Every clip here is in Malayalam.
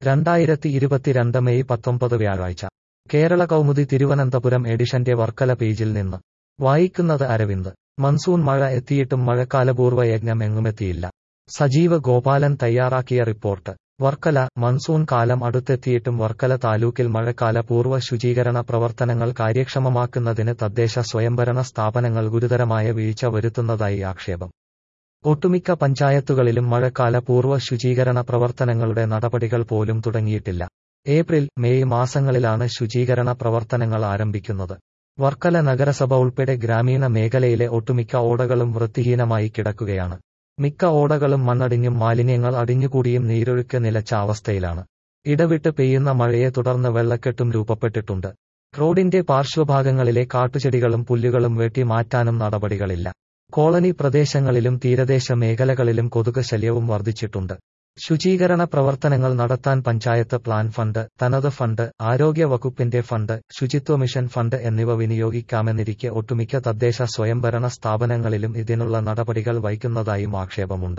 രണ്ടായിരത്തി ഇരുപത്തിരണ്ട് മെയ് പത്തൊമ്പത് വ്യാഴാഴ്ച കേരള കൗമുദി തിരുവനന്തപുരം എഡിഷന്റെ വർക്കല പേജിൽ നിന്ന് വായിക്കുന്നത് അരവിന്ദ് മൺസൂൺ മഴ എത്തിയിട്ടും മഴക്കാലപൂർവ്വ യജ്ഞം എങ്ങുമെത്തിയില്ല സജീവ് ഗോപാലൻ തയ്യാറാക്കിയ റിപ്പോർട്ട് വർക്കല മൺസൂൺ കാലം അടുത്തെത്തിയിട്ടും വർക്കല താലൂക്കിൽ മഴക്കാല പൂർവ്വ ശുചീകരണ പ്രവർത്തനങ്ങൾ കാര്യക്ഷമമാക്കുന്നതിന് തദ്ദേശ സ്വയംഭരണ സ്ഥാപനങ്ങൾ ഗുരുതരമായ വീഴ്ച വരുത്തുന്നതായി ആക്ഷേപം ഒട്ടുമിക്ക പഞ്ചായത്തുകളിലും മഴക്കാല പൂർവ്വ ശുചീകരണ പ്രവർത്തനങ്ങളുടെ നടപടികൾ പോലും തുടങ്ങിയിട്ടില്ല ഏപ്രിൽ മെയ് മാസങ്ങളിലാണ് ശുചീകരണ പ്രവർത്തനങ്ങൾ ആരംഭിക്കുന്നത് വർക്കല നഗരസഭ ഉൾപ്പെടെ ഗ്രാമീണ മേഖലയിലെ ഒട്ടുമിക്ക ഓടകളും വൃത്തിഹീനമായി കിടക്കുകയാണ് മിക്ക ഓടകളും മണ്ണടിഞ്ഞും മാലിന്യങ്ങൾ അടിഞ്ഞുകൂടിയും നീരൊഴുക്ക് നിലച്ച അവസ്ഥയിലാണ് ഇടവിട്ട് പെയ്യുന്ന മഴയെ തുടർന്ന് വെള്ളക്കെട്ടും രൂപപ്പെട്ടിട്ടുണ്ട് റോഡിന്റെ പാർശ്വഭാഗങ്ങളിലെ കാട്ടുചെടികളും പുല്ലുകളും വെട്ടി മാറ്റാനും നടപടികളില്ല കോളനി പ്രദേശങ്ങളിലും തീരദേശ മേഖലകളിലും കൊതുക് ശല്യവും വർദ്ധിച്ചിട്ടുണ്ട് ശുചീകരണ പ്രവർത്തനങ്ങൾ നടത്താൻ പഞ്ചായത്ത് പ്ലാൻ ഫണ്ട് തനത് ഫണ്ട് ആരോഗ്യ വകുപ്പിന്റെ ഫണ്ട് ശുചിത്വ മിഷൻ ഫണ്ട് എന്നിവ വിനിയോഗിക്കാമെന്നിരിക്കെ ഒട്ടുമിക്ക തദ്ദേശ സ്വയംഭരണ സ്ഥാപനങ്ങളിലും ഇതിനുള്ള നടപടികൾ വൈകുന്നതായും ആക്ഷേപമുണ്ട്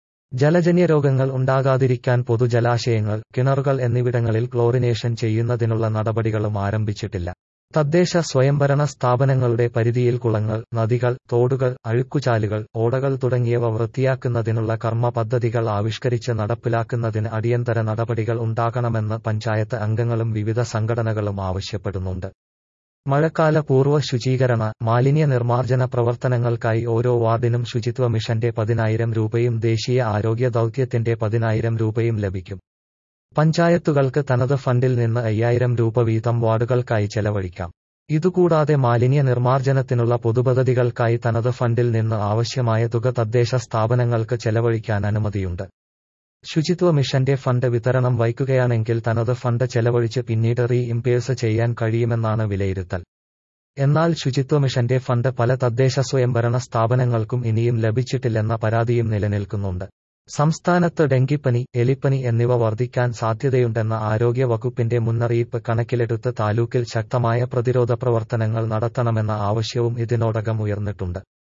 ജലജന്യ രോഗങ്ങൾ ഉണ്ടാകാതിരിക്കാൻ പൊതുജലാശയങ്ങൾ കിണറുകൾ എന്നിവിടങ്ങളിൽ ക്ലോറിനേഷൻ ചെയ്യുന്നതിനുള്ള നടപടികളും ആരംഭിച്ചിട്ടില്ല തദ്ദേശ സ്വയംഭരണ സ്ഥാപനങ്ങളുടെ പരിധിയിൽ കുളങ്ങൾ നദികൾ തോടുകൾ അഴുക്കുചാലുകൾ ഓടകൾ തുടങ്ങിയവ വൃത്തിയാക്കുന്നതിനുള്ള കർമ്മ പദ്ധതികൾ ആവിഷ്കരിച്ച് നടപ്പിലാക്കുന്നതിന് അടിയന്തര നടപടികൾ ഉണ്ടാകണമെന്ന് പഞ്ചായത്ത് അംഗങ്ങളും വിവിധ സംഘടനകളും ആവശ്യപ്പെടുന്നുണ്ട് മഴക്കാല പൂർവ്വ ശുചീകരണ മാലിന്യ നിർമ്മാർജ്ജന പ്രവർത്തനങ്ങൾക്കായി ഓരോ വാർഡിനും ശുചിത്വ മിഷന്റെ പതിനായിരം രൂപയും ദേശീയ ആരോഗ്യ ദൗത്യത്തിന്റെ പതിനായിരം രൂപയും ലഭിക്കും പഞ്ചായത്തുകൾക്ക് തനത് ഫണ്ടിൽ നിന്ന് അയ്യായിരം രൂപ വീതം വാർഡുകൾക്കായി ചെലവഴിക്കാം ഇതുകൂടാതെ മാലിന്യ നിർമ്മാർജ്ജനത്തിനുള്ള പൊതുപദ്ധതികൾക്കായി തനത് ഫണ്ടിൽ നിന്ന് ആവശ്യമായ തുക തദ്ദേശ സ്ഥാപനങ്ങൾക്ക് ചെലവഴിക്കാൻ അനുമതിയുണ്ട് ശുചിത്വ മിഷന്റെ ഫണ്ട് വിതരണം വൈകുകയാണെങ്കിൽ തനത് ഫണ്ട് ചെലവഴിച്ച് പിന്നീട് റീ ഇംപേഴ്സ് ചെയ്യാൻ കഴിയുമെന്നാണ് വിലയിരുത്തൽ എന്നാൽ ശുചിത്വ മിഷന്റെ ഫണ്ട് പല തദ്ദേശ സ്വയംഭരണ സ്ഥാപനങ്ങൾക്കും ഇനിയും ലഭിച്ചിട്ടില്ലെന്ന പരാതിയും നിലനിൽക്കുന്നുണ്ട് സംസ്ഥാനത്ത് ഡെങ്കിപ്പനി എലിപ്പനി എന്നിവ വർദ്ധിക്കാൻ സാധ്യതയുണ്ടെന്ന ആരോഗ്യ വകുപ്പിന്റെ മുന്നറിയിപ്പ് കണക്കിലെടുത്ത് താലൂക്കിൽ ശക്തമായ പ്രതിരോധ പ്രവർത്തനങ്ങൾ നടത്തണമെന്ന ആവശ്യവും ഇതിനോടകം ഉയർന്നിട്ടുണ്ട്